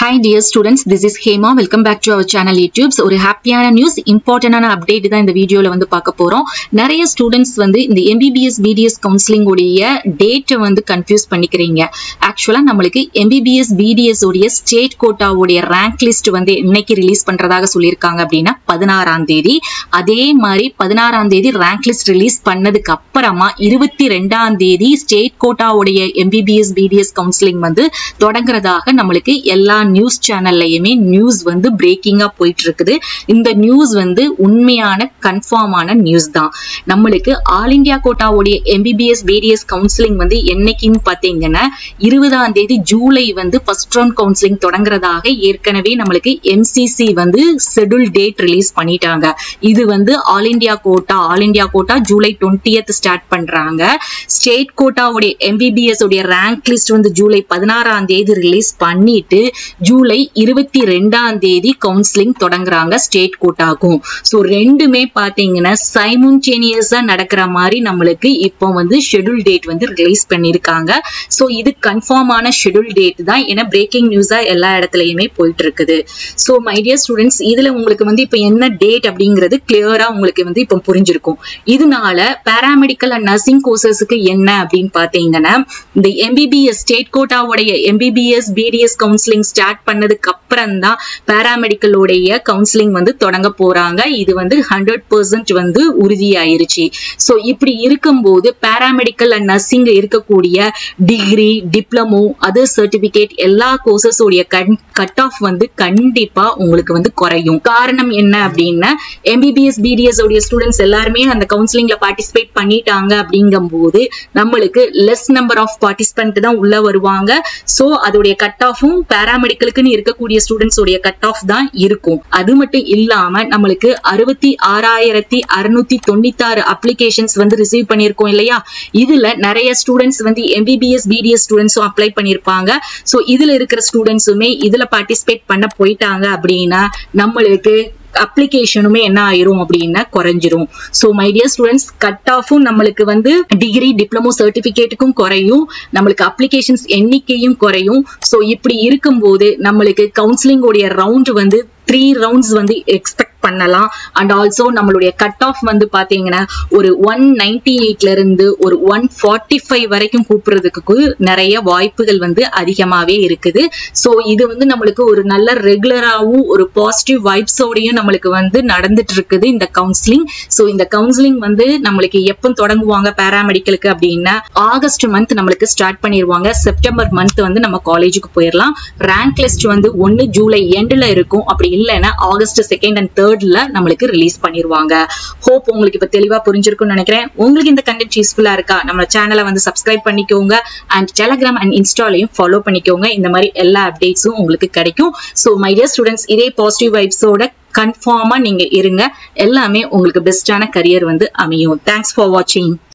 hi dear students this is Hema welcome back to our channel YouTubes ஒரு ஹாப்பியான news இம்பார்ட்டன்டான update தான் இந்த வீடியோவில் வந்து பார்க்க போகிறோம் நிறைய ஸ்டூடெண்ட்ஸ் வந்து இந்த எம்பிபிஎஸ் பிடிஎஸ் கவுன்சிலிங் உடைய டேட்டை வந்து கன்ஃபியூஸ் பண்ணிக்கிறீங்க ஆக்சுவலாக நம்மளுக்கு எம்பிபிஎஸ் பிடிஎஸ் உடைய ஸ்டேட் கோட்டாவுடைய ரேங்க் லிஸ்ட் வந்து இன்னைக்கு ரிலீஸ் பண்ணுறதாக சொல்லியிருக்காங்க அப்படின்னா பதினாறாம் தேதி அதே மாதிரி பதினாறாம் தேதி ரேங்க் லிஸ்ட் ரிலீஸ் பண்ணதுக்கு அப்புறமா இருபத்தி ரெண்டாம் தேதி ஸ்டேட் கோட்டாவுடைய எம்பிபிஎஸ் பிடிஎஸ் கவுன்சிலிங் வந்து தொடங்குறதாக நம்மளுக்கு எல்லா நியூஸ் சேனல்லையுமே நியூஸ் வந்து பிரேக்கிங்கா போயிட்டு இருக்குது இந்த நியூஸ் வந்து உண்மையான கன்ஃபார்மான நியூஸ் தான் நம்மளுக்கு ஆல் இந்தியா கோட்டாவுடைய எம்பிபிஎஸ் பிடிஎஸ் கவுன்சிலிங் வந்து என்னைக்குன்னு பாத்தீங்கன்னா இருபதாம் தேதி ஜூலை வந்து ஃபர்ஸ்ட் ரவுண்ட் கவுன்சிலிங் தொடங்குறதாக ஏற்கனவே நம்மளுக்கு எம்சிசி வந்து ஷெட்யூல் டேட் ரிலீஸ் பண்ணிட்டாங்க இது வந்து all India quota all India quota July twentieth start பண்றாங்க ஸ்டேட் கோட்டாவுடைய எம்பிபிஎஸ் உடைய ரேங்க் லிஸ்ட் வந்து ஜூலை பதினாறாம் தேதி ரிலீஸ் பண்ணிட்டு ஜூலை இருபத்தி ரெண்டாம் தேதி கவுன்சிலிங் தொடங்குறாங்க ஸ்டேட் கோட்டாக்கும் ஸோ ரெண்டுமே பார்த்தீங்கன்னா சைமுன்டேனியஸா நடக்கிற மாதிரி நம்மளுக்கு இப்போ வந்து ஷெட்யூல் டேட் வந்து ரிலீஸ் பண்ணியிருக்காங்க ஸோ இது கன்ஃபார்மான ஷெட்யூல் டேட் தான் ஏன்னா பிரேக்கிங் நியூஸா எல்லா இடத்துலயுமே போயிட்டு இருக்குது ஸோ மை டியர் ஸ்டூடெண்ட்ஸ் இதுல உங்களுக்கு வந்து இப்போ என்ன டேட் அப்படிங்கிறது கிளியரா உங்களுக்கு வந்து இப்போ புரிஞ்சிருக்கும் இதனால பேராமெடிக்கல் அண்ட் நர்சிங் கோர்சஸுக்கு என்ன அப்படின்னு பார்த்தீங்கன்னா இந்த எம்பிபிஎஸ் ஸ்டேட் கோட்டாவுடைய எம்பிபிஎஸ் பிடிஎஸ் கவுன்சிலிங் ஸ்டார்ட் பண்ணதுக்கு அப்புறம் தான் பேராமெடிக்கலோடைய கவுன்சிலிங் வந்து தொடங்க போறாங்க இது வந்து ஹண்ட்ரட் பர்சன்ட் வந்து உறுதியாயிருச்சு ஸோ இப்படி இருக்கும்போது பேராமெடிக்கல் அண்ட் நர்சிங் இருக்கக்கூடிய டிகிரி டிப்ளமோ அதர் சர்டிபிகேட் எல்லா கோர்சஸ் உடைய கட் ஆஃப் வந்து கண்டிப்பா உங்களுக்கு வந்து குறையும் காரணம் என்ன அப்படின்னா எம்பிபிஎஸ் பிடிஎஸ் உடைய ஸ்டூடெண்ட்ஸ் எல்லாருமே அந்த கவுன்சிலிங்ல பார்ட்டிசிபேட் பண்ணிட்டாங்க அப்படிங்கும்போது நம்மளுக்கு லெஸ் நம்பர் ஆஃப் பார்ட்டிசிபென்ட் தான் உள்ள வருவாங்க ஸோ அதோடைய கட் ஆஃபும் பேராமெடிக்கலுக்குன்னு இருக்கக்கூடிய ஸ்டூடெண்ட்ஸ் உடைய கட் ஆஃப் தான் இருக்கும் அது மட்டும் இல்லாம நம்மளுக்கு அறுபத்தி ஆறாயிரத்தி அறுநூத்தி தொண்ணூத்தாறு அப்ளிகேஷன்ஸ் வந்து ரிசீவ் பண்ணியிருக்கோம் இல்லையா இதுல நிறைய ஸ்டூடெண்ட்ஸ் வந்து எம்பிபிஎஸ் பிடிஎஸ் ஸ்டூடெண்ட்ஸும் அப்ளை பண்ணியிருப்பாங்க ஸோ இதுல இருக்கிற ஸ்டூடெண்ட்ஸுமே இதுல பார்ட்டிசிபேட் பண்ண போயிட்டாங்க அப்படின்னா நம்மளுக்கு அப்ளிகேஷனுமே என்ன ஆயிரும் அப்படின்னா குறைஞ்சிரும் so my dear students cut ஆஃபும் நம்மளுக்கு வந்து டிகிரி டிப்ளமோ சர்டிபிகேட்டுக்கும் குறையும் நம்மளுக்கு அப்ளிகேஷன்ஸ் எண்ணிக்கையும் குறையும் ஸோ இப்படி இருக்கும்போது நம்மளுக்கு கவுன்சிலிங் உடைய ரவுண்ட் வந்து த்ரீ ரவுண்ட்ஸ் வந்து எக்ஸ்பெக்ட் பண்ணலாம் அண்ட் ஆல்சோ நம்மளுடைய கட் ஆஃப் வந்து பாத்தீங்கன்னா ஒரு ஒன் நைன்டி எயிட்ல இருந்து ஒரு ஒன் ஃபார்ட்டி ஃபைவ் வரைக்கும் கூப்பிடுறதுக்கு நிறைய வாய்ப்புகள் வந்து அதிகமாவே இருக்குது ஸோ இது வந்து நம்மளுக்கு ஒரு நல்ல ரெகுலராகவும் ஒரு பாசிட்டிவ் வைப்ஸோடையும் நம்மளுக்கு வந்து நடந்துட்டு இருக்குது இந்த கவுன்சிலிங் ஸோ இந்த கவுன்சிலிங் வந்து நம்மளுக்கு எப்போ தொடங்குவாங்க பேராமெடிக்கலுக்கு அப்படின்னா ஆகஸ்ட் மந்த் நம்மளுக்கு ஸ்டார்ட் பண்ணிடுவாங்க செப்டம்பர் மந்த் வந்து நம்ம காலேஜுக்கு போயிடலாம் ரேங்க் லிஸ்ட் வந்து ஒன்னு ஜூலை எண்ட்ல இருக்கும் அப்படி இல்லைன்னா ஆகஸ்ட் செகண்ட் அண்ட் தேர்ட்ல நம்மளுக்கு ரிலீஸ் பண்ணிருவாங்க ஹோப் உங்களுக்கு இப்ப தெளிவா புரிஞ்சிருக்கும்னு நினைக்கிறேன் உங்களுக்கு இந்த கண்டென்ட் யூஸ்ஃபுல்லா இருக்கா நம்ம சேனலை வந்து சப்ஸ்கிரைப் பண்ணிக்கோங்க அண்ட் டெலகிராம் அண்ட் இன்ஸ்டாலையும் ஃபாலோ பண்ணிக்கோங்க இந்த மாதிரி எல்லா அப்டேட்ஸும் உங்களுக்கு கிடைக்கும் ஸோ மை டியர் ஸ்டூடெண்ட்ஸ் இதே பாசிட்டிவ் வைப்ஸோட கன்ஃபார்மா நீங்க இருங்க எல்லாமே உங்களுக்கு பெஸ்டான கரியர் வந்து அமையும் தேங்க்ஸ் ஃபார் வாட்சிங்